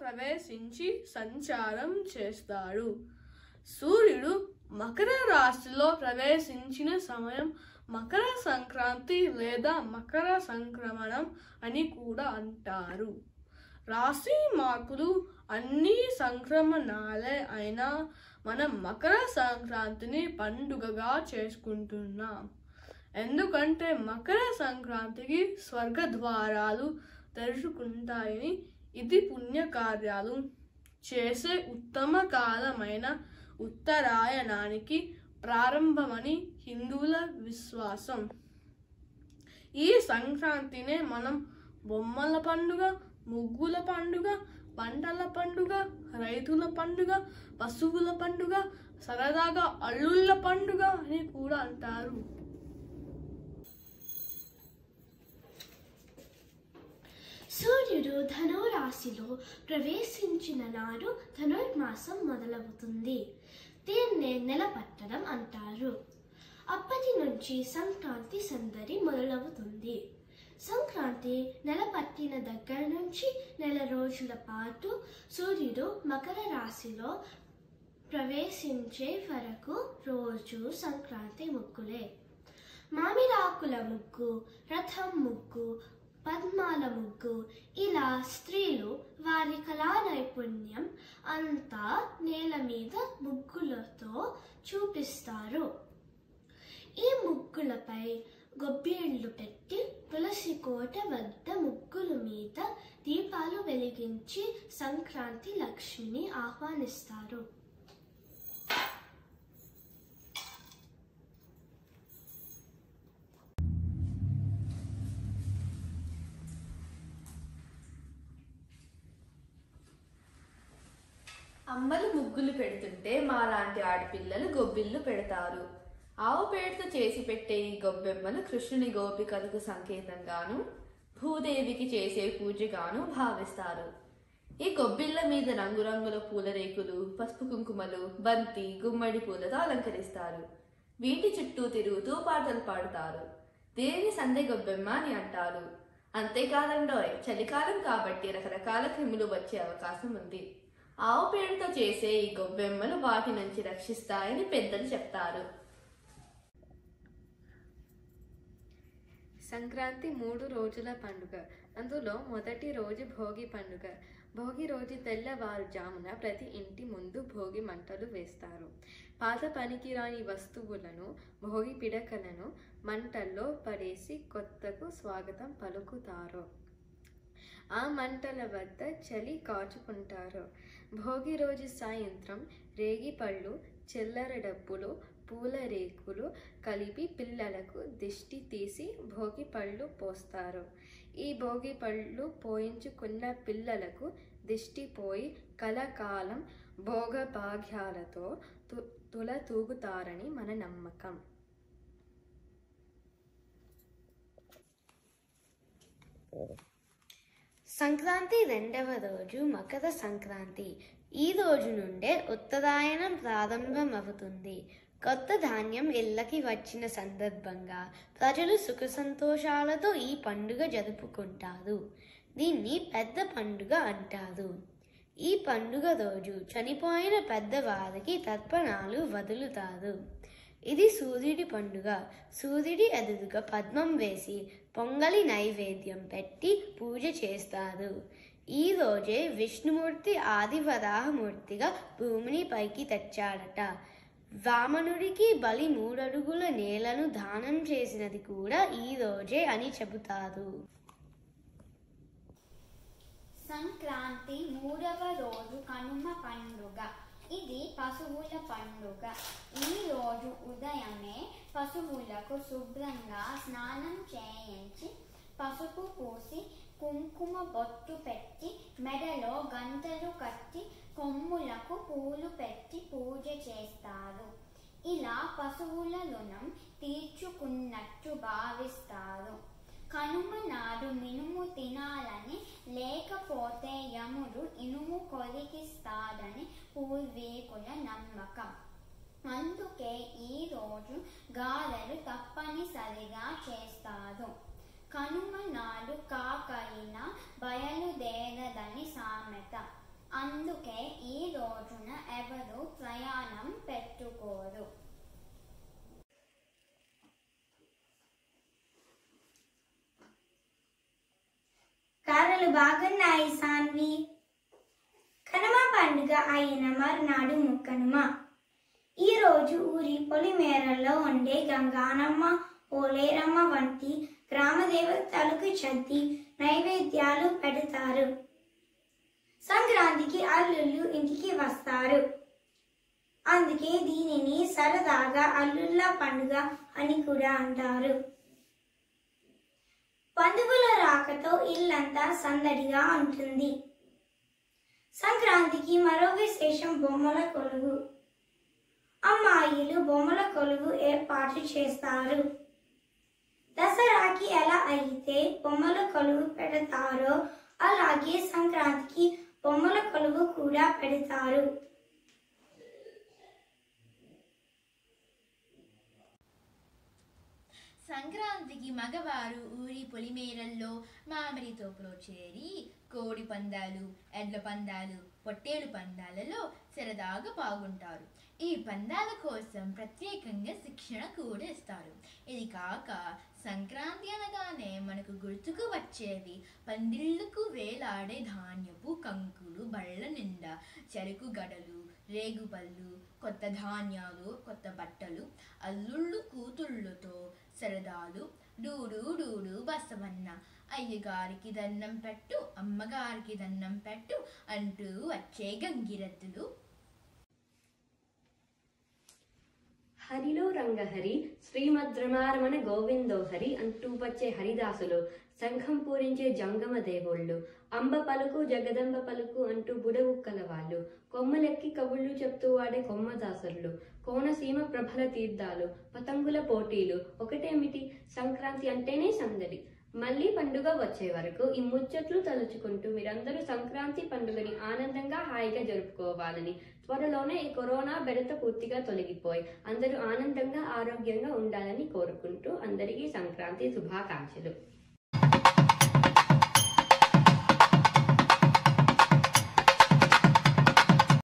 ప్రవేశించి సంచారం చేస్తాడు సూర్యుడు మకర రాశిలో ప్రవేశించిన సమయం మకర సంక్రాంతి లేదా మకర సంక్రమణం అని కూడా అంటారు రాశి మార్పులు అన్ని సంక్రమణాలే అయినా మనం మకర సంక్రాంతిని పండుగగా చేసుకుంటున్నాం ఎందుకంటే మకర సంక్రాంతికి స్వర్గ ద్వారాలు తెరుచుకుంటాయని ఇది పుణ్యకార్యాలు చేసే ఉత్తమ కాలమైన ఉత్తరాయణానికి ప్రారంభమని హిందువుల విశ్వాసం ఈ సంక్రాంతినే మనం బొమ్మల పండుగ ముగ్గుల పండుగ పంటల పండుగ రైతుల పండుగ పశువుల పండుగ సరదాగా అల్లుళ్ళ పండుగ అని కూడా అంటారు సూర్యుడు ధనురాశిలో ప్రవేశించిన నాడు ధనుర్మాసం మొదలవుతుంది దీన్నే నెల పట్టడం అంటారు అప్పటి నుంచి సంక్రాంతి సందడి మొదలవుతుంది సంక్రాంతి నెల పట్టిన దగ్గర నుంచి నెల రోజుల పాటు సూర్యుడు మకర రాశిలో ప్రవేశించే వరకు రోజు సంక్రాంతి ముగ్గులే మామిడాకుల ముగ్గు రథం ముగ్గు పద్మాల ముగ్గు ఇలా స్త్రీలు వారి కళా నైపుణ్యం అంతా నేల మీద ముగ్గులతో చూపిస్తారు ఈ ముగ్గులపై గొబ్బిళ్ళు పెట్టి తులసి కోట వద్ద ముగ్గుల మీద దీపాలు వెలిగించి సంక్రాంతి లక్ష్మిని ఆహ్వానిస్తారు అమ్మలు ముగ్గులు పెడుతుంటే మా లాంటి ఆడపిల్లలు గొబ్బిళ్ళు పెడతారు ఆవు పేడతో చేసి పెట్టే ఈ గొబ్బెమ్మలు కృష్ణుని గోపికలకు సంకేతంగాను భూదేవికి చేసే పూజగాను భావిస్తారు ఈ గొబ్బిళ్ళ మీద రంగురంగుల పూల రేకులు పసుపు కుంకుమలు బంతి గుమ్మడి పూలతో అలంకరిస్తారు వీటి చుట్టూ తిరుగుతూ పాటలు పాడుతారు దీనిని సందె గొబ్బెమ్మ అని అంటారు అంతేకాదండోయ్ చలికాలం కాబట్టి రకరకాల క్రిములు వచ్చే అవకాశం ఉంది ఆవు పేడతో చేసే ఈ గొబ్బెమ్మలు వాటి నుంచి రక్షిస్తాయని పెద్దలు చెప్తారు సంక్రాంతి మూడు రోజుల పండుగ అందులో మొదటి రోజు భోగి పండుగ భోగి రోజు తెల్లవారుజామున ప్రతి ఇంటి ముందు భోగి మంటలు వేస్తారు పాత పనికిరాని వస్తువులను భోగి పిడకలను మంటల్లో పడేసి కొత్తకు స్వాగతం పలుకుతారు ఆ మంటల వద్ద చలి కాచుకుంటారు భోగి రోజు సాయంత్రం రేగిపళ్ళు చిల్లర డబ్బులు పూల రేకులు కలిపి పిల్లలకు దిష్టి తీసి భోగి పళ్ళు పోస్తారు ఈ భోగి పళ్ళు పోయించుకున్న పిల్లలకు దిష్టి పోయి కలకాలం భోగభాగ్యాలతో తు తుల తూగుతారని మన నమ్మకం సంక్రాంతి రెండవ రోజు మకర సంక్రాంతి ఈ రోజు నుండే ఉత్తరాయణం ప్రారంభమవుతుంది కొత్త ధాన్యం ఇళ్ళకి వచ్చిన సందర్భంగా ప్రజలు సుఖ సంతోషాలతో ఈ పండుగ జరుపుకుంటారు దీన్ని పెద్ద పండుగ అంటారు ఈ పండుగ రోజు చనిపోయిన పెద్దవారికి తర్పణాలు వదులుతారు ఇది సూర్యుడి పండుగ సూర్యుడి ఎదురుగా పద్మం వేసి పొంగలి నైవేద్యం పెట్టి పూజ చేస్తారు ఈ రోజే విష్ణుమూర్తి ఆదివరాహమూర్తిగా భూమిని పైకి తెచ్చాడట వామనుడికి బలి మూడడుగుల నేలను దానం చేసినది కూడా ఈ రోజే అని చెబుతారు సంక్రాంతి మూడవ రోజు కనుమ పండుగ ఇది పశువుల పండుగ ఈ రోజు ఉదయమే పశువులకు శుభ్రంగా స్నానం చేయించి పసుపు పూసి కుంకుమ బొట్టు పెట్టి మెడలో గంటలు కట్టి కొమ్ములకు పూలు పెట్టి పూజ చేస్తారు ఇలా పశువుల రుణం తీర్చుకున్నట్టు భావిస్తారు కనుమ నాడు మినుము తినాలని లేకపోతే యముడు ఇనుము కొరికిస్తాడని పూర్వీకుల నమ్మకం అందుకే ఈ రోజు గారెలు తప్పనిసరిగా చేస్తారు కనుమ నాడు కాకైనా బయలుదేరదని సామెత అందుకే ఈ రోజున ఎవరు ప్రయాణం పెట్టుకోరు కారలు బాగున్నాయి సాన్వి కనుమ పండుగ అయిన మర్నాడు ముక్కనుమ ఈ రోజు ఊరి పొలిమేరల్లో ఉండే గంగానమ్మ పోలేరమ్మ వంటి గ్రామ దేవతలకు చద్ది నైవేద్యాలు పెడతారు సంక్రాంతికి అల్లుళ్ళు ఇంటికి వస్తారు అందుకే దీనిని సరదాగా అల్లుళ్ళ పండుగ అని కూడా అంటారు బంధువుల రాకతో ఇల్లంతా సందడిగా ఉంటుంది సంక్రాంతికి మరో విశేషం బొమ్మల కొలువు అమ్మాయిలు బొమ్మల కొలువు ఏర్పాటు చేస్తారు దసరాకి ఎలా అయితే బొమ్మల కొలువు పెడతారో అలాగే సంక్రాంతికి బొమ్మల కొలువు కూడా పెడతారు సంక్రాంతికి మగవారు ఊరి పొలిమేరల్లో మామిడి తోపులో చేరి కోడి పందాలు ఎడ్ల పందాలు పొట్టేలు పందాలలో సరదాగా పాల్గొంటారు ఈ పందాల కోసం ప్రత్యేకంగా శిక్షణ కూడా ఇస్తారు ఇది కాక సంక్రాంతి అనగానే మనకు గుర్తుకు వచ్చేవి పందిళ్ళకు వేలాడే ధాన్యపు కంకులు బళ్ళ నిండా చెరుకు గడలు రేగుపళ్ళు కొత్త ధాన్యాలు కొత్త బట్టలు అల్లుళ్ళు కూతుళ్ళతో సరదాలు డూడు డూడు బసవన్న అయ్యగారికి దండం పెట్టు అమ్మగారికి దండం పెట్టు అంటూ వచ్చే గంగిరెద్దులు హరిలో రంగహరి శ్రీమద్రమారమణ గోవిందో హరి అంటూ వచ్చే హరిదాసులు శంఖం పూరించే జంగమ దేవుళ్ళు అంబ పలుకు జగదంబ పలుకు అంటూ బుడబుక్కల వాళ్ళు కొమ్మలెక్కి కబుళ్ళు చెప్తూ వాడే కొమ్మదాసరులు కోనసీమ ప్రభల తీర్థాలు పతంగుల పోటీలు ఒకటేమిటి సంక్రాంతి అంటేనే సందడి మళ్ళీ పండుగ వచ్చే వరకు ఈ ముచ్చట్లు తలుచుకుంటూ మీరందరూ సంక్రాంతి పండుగని ఆనందంగా హాయిగా జరుపుకోవాలని త్వరలోనే ఈ కరోనా బెడత పూర్తిగా తొలగిపోయి అందరూ ఆనందంగా ఆరోగ్యంగా ఉండాలని కోరుకుంటూ అందరికీ సంక్రాంతి శుభాకాంక్షలు